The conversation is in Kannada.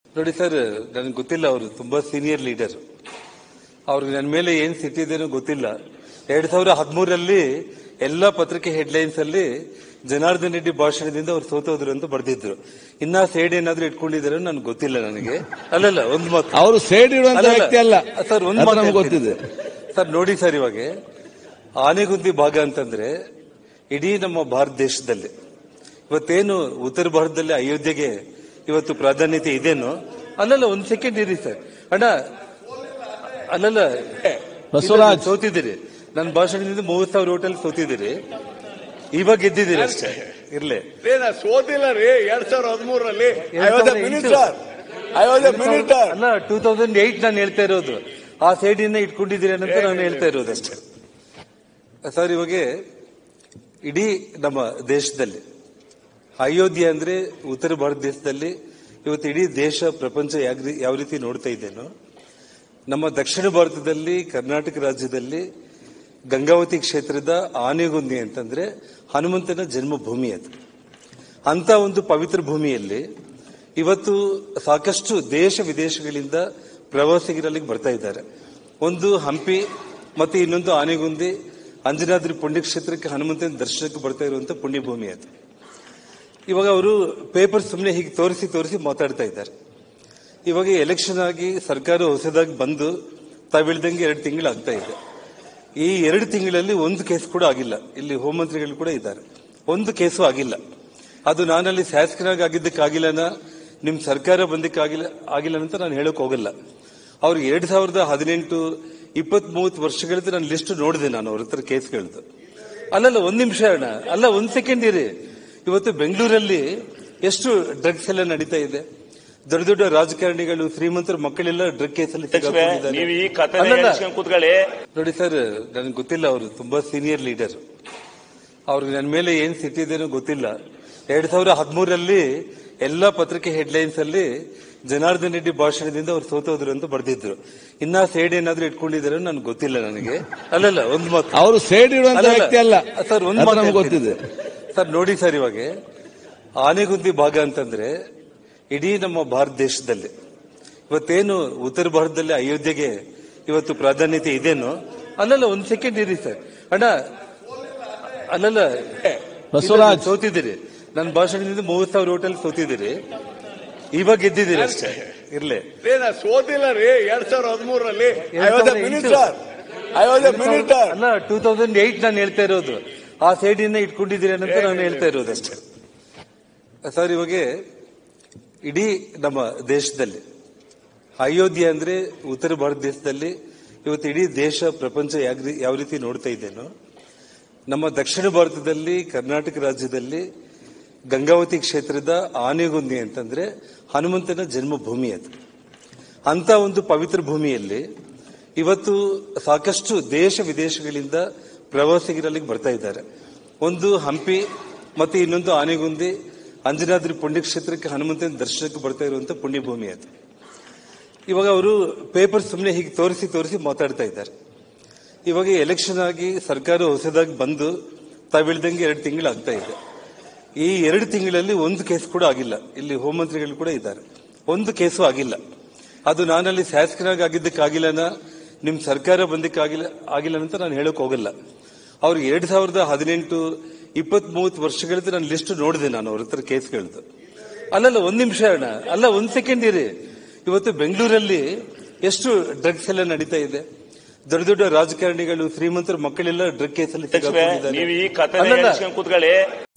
ನೋಡಿ ಸರ್ ನನಗೆ ಗೊತ್ತಿಲ್ಲ ಅವರು ತುಂಬಾ ಸೀನಿಯರ್ ಲೀಡರ್ ಅವ್ರಿಗೆ ನನ್ನ ಮೇಲೆ ಏನ್ ಸಿಟ್ಟಿದೇನೋ ಗೊತ್ತಿಲ್ಲ ಎರಡ್ ಸಾವಿರದ ಹದಿಮೂರರಲ್ಲಿ ಎಲ್ಲಾ ಪತ್ರಿಕೆ ಹೆಡ್ಲೈನ್ಸ್ ಅಲ್ಲಿ ಜನಾರ್ದನ್ ರೆಡ್ಡಿ ಭಾಷಣದಿಂದ ಅವ್ರು ಸೋತೋದ್ರು ಅಂತ ಬರ್ದಿದ್ರು ಇನ್ನ ಸೇಡ್ ಏನಾದ್ರೂ ಇಟ್ಕೊಂಡಿದ್ದಾರೆ ನನ್ಗೆ ಗೊತ್ತಿಲ್ಲ ನನಗೆ ಅಲ್ಲಲ್ಲ ಒಂದ್ ಮಾತು ಅವರು ಸೇಡ್ ಇಡುವಂತ ಅಲ್ಲಲ್ಲ. ವ್ಯಕ್ತಿ ಅಲ್ಲ ಸರ್ ಒಂದ್ ಅದು ಮಾತು ನಮ್ಗೆ ಹೇಳ್ತೀನಿ. ಗೊತ್ತಿದೆ ಸರ್ ನೋಡಿ ಸರ್ ಇವಾಗ ಆನೆಗುಂದಿ ಭಾಗ ಅಂತಂದ್ರೆ ಇಡೀ ನಮ್ಮ ಭಾರತ ದೇಶದಲ್ಲಿ ಇವತ್ತೇನು ಉತ್ತರ ಭಾರತದಲ್ಲಿ ಅಯೋಧ್ಯೆಗೆ ಇವತ್ತು ಪ್ರಾಧಾನ್ಯತೆ ಇದೆನೋ ಅಲ್ಲಲ್ಲ ಒಂದ್ ಸೆಕೆಂಡ್ ಇರಿ ಸರ್ ಅಣ್ಣ ಅಲ್ಲಲ್ಲ ಬಸವರಾಜ್. ಇಲ್ಲ, ಸೋತಿದ್ದೀರಿ ನನ್ನ ಭಾಷಣದಿಂದ ಮೂವತ್ ಸಾವಿರ ಹೋಟೆಲ್ ಸೋತಿದ್ದೀರಿ ಇವಾಗ ಗೆದ್ದಿದ್ದೀರಿ ಅಷ್ಟೇ ಇರ್ಲಿ ರೀ ನಾ ಸೋತಿಲ್ಲ ರೀ ಎರಡ್ ಸಾವಿರದ ಹದಿಮೂರರಲ್ಲಿ ಐ ಎರಡ್ ವಾಸ್ ಸಾವಿರದ minister I was a minister ಅಲ್ಲ ಟೂ ತೌಸಂಡ್ ಏಟ್ ನಾನು ಹೇಳ್ತಾ ಇರೋದು ಆ ಸೈಡಿನ ಇಟ್ಕೊಂಡಿದ್ದೀರಿ ಅಂತ ನಾನು ಹೇಳ್ತಾ ಇರೋದು ಅಷ್ಟೇ ಸರ್ ಇವಾಗ ಇಡೀ ನಮ್ಮ ದೇಶದಲ್ಲಿ ಅಯೋಧ್ಯೆ ಅಂದ್ರೆ ಉತ್ತರ ಭಾರತ ದೇಶದಲ್ಲಿ ಇವತ್ತು ಇಡೀ ದೇಶ ಪ್ರಪಂಚ ಯಾಗ್ ರೀ- ಯಾವ ರೀತಿ ನೋಡ್ತಾ ಇದ್ದೇನೋ ನಮ್ಮ ದಕ್ಷಿಣ ಭಾರತದಲ್ಲಿ ಕರ್ನಾಟಕ ರಾಜ್ಯದಲ್ಲಿ ಗಂಗಾವತಿ ಕ್ಷೇತ್ರದ ಆನೆಗುಂದಿ ಅಂತಂದ್ರೆ ಹನುಮಂತನ ಜನ್ಮಭೂಮಿ ಅದು ಅಂತ ಒಂದು ಪವಿತ್ರ ಭೂಮಿಯಲ್ಲಿ ಇವತ್ತು ಸಾಕಷ್ಟು ದೇಶ ವಿದೇಶಗಳಿಂದ ಪ್ರವಾಸಿಗರಲ್ಲಿ ಬರ್ತಾ ಇದ್ದಾರೆ ಒಂದು ಹಂಪಿ ಮತ್ತೆ ಇನ್ನೊಂದು ಆನೆಗುಂದಿ ಅಂಜನಾದ್ರಿ ಪುಣ್ಯಕ್ಷೇತ್ರಕ್ಕೆ ಹನುಮಂತನ ದರ್ಶನಕ್ಕೆ ಬರ್ತಾ ಇರುವಂತ ಪುಣ್ಯಭೂಮಿ ಅದು ಇವಾಗ ಅವರು ಪೇಪರ್ ಸುಮ್ಮನೆ ಹೀಗೆ ತೋರಿಸಿ ತೋರಿಸಿ ಮಾತಾಡ್ತಾ ಇದ್ದಾರೆ ಇವಾಗ ಎಲೆಕ್ಷನ್ ಆಗಿ ಸರ್ಕಾರ ಹೊಸದಾಗಿ ಬಂದು ತಾವಿಳ್ದಂಗೆ ಎರಡು ತಿಂಗಳು ಆಗ್ತಾ ಇದೆ ಈ ಎರಡು ತಿಂಗಳಲ್ಲಿ ಒಂದು ಕೇಸ್ ಕೂಡ ಆಗಿಲ್ಲ ಇಲ್ಲಿ ಹೋಮ್ ಮಂತ್ರಿಗಳು ಕೂಡ ಇದ್ದಾರೆ ಒಂದು ಕೇಸು ಆಗಿಲ್ಲ ಅದು ನಾನಲ್ಲಿ ಶಾಸಕನಾಗಿ ಆಗಿದ್ದಕ್ಕಾಗಿಲ್ಲನ ನಿಮ್ ಸರ್ಕಾರ ಬಂದಕ್ಕಾಗಿಲ್ಲ ಆಗಿಲ್ಲ ಅಂತ ನಾನು ಹೇಳಕ್ ಹೋಗಲ್ಲ ಅವ್ರಿಗೆ ಎರಡ್ ಸಾವಿರದ ಹದಿನೆಂಟು ಇಪ್ಪತ್ ಮೂವತ್ತು ವರ್ಷಗಳಿಂದ ನಾನು ಲಿಸ್ಟ್ ನೋಡಿದೆ ನಾನು ಅವ್ರ ಹತ್ರ ಕೇಸ್ಗಳದ್ದು ಅಲ್ಲಲ್ಲ ಒಂದ್ ನಿಮಿಷ ಅಣ್ಣ ಅಲ್ಲ ಒಂದ್ ಸೆಕೆಂಡ್ ಇರಿ ಇವತ್ತು ಬೆಂಗಳೂರಲ್ಲಿ ಎಷ್ಟು ಡ್ರಗ್ಸ್ ಎಲ್ಲ ನಡೀತಾ ಇದೆ ದೊಡ್ಡ ದೊಡ್ಡ ರಾಜಕಾರಣಿಗಳು ಶ್ರೀಮಂತರ ಮಕ್ಕಳೆಲ್ಲ ಡ್ರಗ್ ಕೇಸಲ್ಲಿ ಸಿಕ್ಕಾಕೊಂಡಿದ್ದಾರೆ. ನೀವು ಈ ಕಥೆ ಅಲ್ಲಲ್ಲ. ಹೇಳ್ಸ್ಕೊಂಡ್ ಕೂತ್ಕೊಳ್ಳಿ ನೋಡಿ ಸರ್ ನನಗೆ ಗೊತ್ತಿಲ್ಲ ಅವರು ತುಂಬಾ ಸೀನಿಯರ್ ಲೀಡರ್ ಅವ್ರಿಗೆ ನನ್ನ ಮೇಲೆ ಏನ್ ಸಿಟ್ಟಿದೇನೋ ಗೊತ್ತಿಲ್ಲ ಎರಡ್ ಸಾವಿರದ ಹದಿಮೂರರಲ್ಲಿ ಎಲ್ಲಾ ಪತ್ರಿಕೆ ಹೆಡ್ಲೈನ್ಸ್ ಅಲ್ಲಿ ಜನಾರ್ದನ್ ರೆಡ್ಡಿ ಭಾಷಣದಿಂದ ಅವ್ರು ಸೋತೋದ್ರು ಅಂತ ಬರ್ದಿದ್ರು ಇನ್ನ ಸೇಡ್ ಏನಾದ್ರೂ ಇಟ್ಕೊಂಡಿದ್ದಾರೆ ನನ್ಗೆ ಗೊತ್ತಿಲ್ಲ ನನಗೆ ಅಲ್ಲಲ್ಲ ಒಂದ್ ಮಾತು ಅವರು ಸೇಡ್ ಇಡುವಂತ ಅಲ್ಲಲ್ಲ. ವ್ಯಕ್ತಿ ಅಲ್ಲ ಸರ್ ಒಂದ್ ಅದು ಮಾತು ನಮ್ಗೆ ಹೇಳ್ತೀನಿ. ಗೊತ್ತಿದೆ ಸರ್ ನೋಡಿ ಸರ್ ಇವಾಗ ಆನೆಗುಂದಿ ಭಾಗ ಅಂತಂದ್ರೆ ಇಡೀ ನಮ್ಮ ಭಾರತ ದೇಶದಲ್ಲಿ ಇವತ್ತೇನು ಉತ್ತರ ಭಾರತದಲ್ಲಿ ಅಯೋಧ್ಯೆಗೆ ಇವತ್ತು ಪ್ರಾಧಾನ್ಯತೆ ಇದೆನೋ ಅಲ್ಲಲ್ಲ ಒಂದ್ ಸೆಕೆಂಡ್ ಇರಿ ಸರ್ ಅಣ್ಣ ಅಲ್ಲಲ್ಲ ಬಸವರಾಜ್. ಇಲ್ಲ, ಸೋತಿದ್ದೀರಿ ನನ್ನ ಭಾಷಣದಿಂದ ಮೂವತ್ ಸಾವಿರ ಹೋಟೆಲ್ ಸೋತಿದ್ದೀರಿ ಇವಾಗ ಗೆದ್ದಿದ್ದೀರಿ ಅಷ್ಟೇ ಇರ್ಲಿ ರೀ ನಾ ಸೋತಿಲ್ಲ ರೀ ಎರಡ್ ಸಾವಿರದ ಹದಿಮೂರರಲ್ಲಿ ಐ ಎರಡ್ ವಾಸ್ ಎ ಸಾವಿರದ minister I was a minister ಅಲ್ಲ ಟೂ ತೌಸಂಡ್ ಏಟ್ ನಾನು ಹೇಳ್ತಾ ಇರೋದು ಆ ಸೈಡಿನ ಇಟ್ಕೊಂಡಿದ್ದೀರಿ ಅಂತ ನಾನು ಹೇಳ್ತಾ ಇರೋದು ಅಷ್ಟೇ ಸರ್ ಇವಾಗ ಇಡೀ ನಮ್ಮ ದೇಶದಲ್ಲಿ ಅಯೋಧ್ಯೆ ಅಂದ್ರೆ ಉತ್ತರ ಭಾರತ ದೇಶದಲ್ಲಿ ಇವತ್ತು ಇಡೀ ದೇಶ ಪ್ರಪಂಚ ಯಾಗ್ ರೀ- ಯಾವ ರೀತಿ ನೋಡ್ತಾ ಇದ್ದೇನೋ ನಮ್ಮ ದಕ್ಷಿಣ ಭಾರತದಲ್ಲಿ ಕರ್ನಾಟಕ ರಾಜ್ಯದಲ್ಲಿ ಗಂಗಾವತಿ ಕ್ಷೇತ್ರದ ಆನೆಗುಂದಿ ಅಂತಂದ್ರೆ ಹನುಮಂತನ ಜನ್ಮಭೂಮಿ ಅದು ಅಂತ ಒಂದು ಪವಿತ್ರ ಭೂಮಿಯಲ್ಲಿ ಇವತ್ತು ಸಾಕಷ್ಟು ದೇಶ ವಿದೇಶಗಳಿಂದ ಪ್ರವಾಸಿಗರಲ್ಲಿ ಬರ್ತಾ ಇದ್ದಾರೆ ಒಂದು ಹಂಪಿ ಮತ್ತೆ ಇನ್ನೊಂದು ಆನೆಗುಂದಿ ಅಂಜನಾದ್ರಿ ಪುಣ್ಯಕ್ಷೇತ್ರಕ್ಕೆ ಹನುಮಂತನ ದರ್ಶನಕ್ಕೆ ಬರ್ತಾ ಇರುವಂತ ಪುಣ್ಯಭೂಮಿ ಅದು ಇವಾಗ ಅವರು ಪೇಪರ್ ಸುಮ್ಮನೆ ಹೀಗೆ ತೋರಿಸಿ ತೋರಿಸಿ ಮಾತಾಡ್ತಾ ಇದ್ದಾರೆ ಇವಾಗ ಎಲೆಕ್ಷನ್ ಆಗಿ ಸರ್ಕಾರ ಹೊಸದಾಗಿ ಬಂದು ತಾವಿಳ್ದಂಗೆ ಎರಡು ತಿಂಗಳು ಆಗ್ತಾ ಇದೆ ಈ ಎರಡು ತಿಂಗಳಲ್ಲಿ ಒಂದು ಕೇಸ್ ಕೂಡ ಆಗಿಲ್ಲ ಇಲ್ಲಿ ಹೋಮ್ ಮಂತ್ರಿಗಳು ಕೂಡ ಇದ್ದಾರೆ ಒಂದು ಕೇಸು ಆಗಿಲ್ಲ ಅದು ನಾನಲ್ಲಿ ಶಾಸಕನಾಗಿ ಆಗಿದ್ದಕ್ಕಾಗಿಲ್ಲನ ನಿಮ್ ಸರ್ಕಾರ ಬಂದಕ್ಕಾಗಿಲ್ಲ ಆಗಿಲ್ಲ ಅಂತ ನಾನು ಹೇಳಕ್ ಹೋಗಲ್ಲ ಅವ್ರಿಗೆ ಎರಡ್ ಸಾವಿರದ ಹದಿನೆಂಟು ಇಪ್ಪತ್ ಮೂವತ್ತು ವರ್ಷಗಳಿಂದ ನಾನು ಲಿಸ್ಟ್ ನೋಡಿದೆ ನಾನು ಅವ್ರ ಹತ್ರ ಕೇಸ್ಗಳದ್ದು ಅಲ್ಲಲ್ಲ ಒಂದ್ ನಿಮಿಷ ಅಣ್ಣ ಅಲ್ಲ ಒಂದ್ ಸೆಕೆಂಡ್ ಇರಿ ಇವತ್ತು ಬೆಂಗಳೂರಲ್ಲಿ ಎಷ್ಟು ಡ್ರಗ್ಸ್ ಎಲ್ಲ ನಡೀತಾ ಇದೆ ದೊಡ್ಡ ದೊಡ್ಡ ರಾಜಕಾರಣಿಗಳು ಶ್ರೀಮಂತರ ಮಕ್ಕಳೆಲ್ಲ ಡ್ರಗ್ ಕೇಸಲ್ಲಿ ಸಿಕ್ಕಾಕೊಂಡಿದ್ದಾರೆ. ನೀವು ಈ ಕಥೆ ಅಲ್ಲಲ್ಲ. ಹೇಳ್ಸ್ಕೊಂಡ್ ಕೂತ್ಕೊಳ್ಳಿ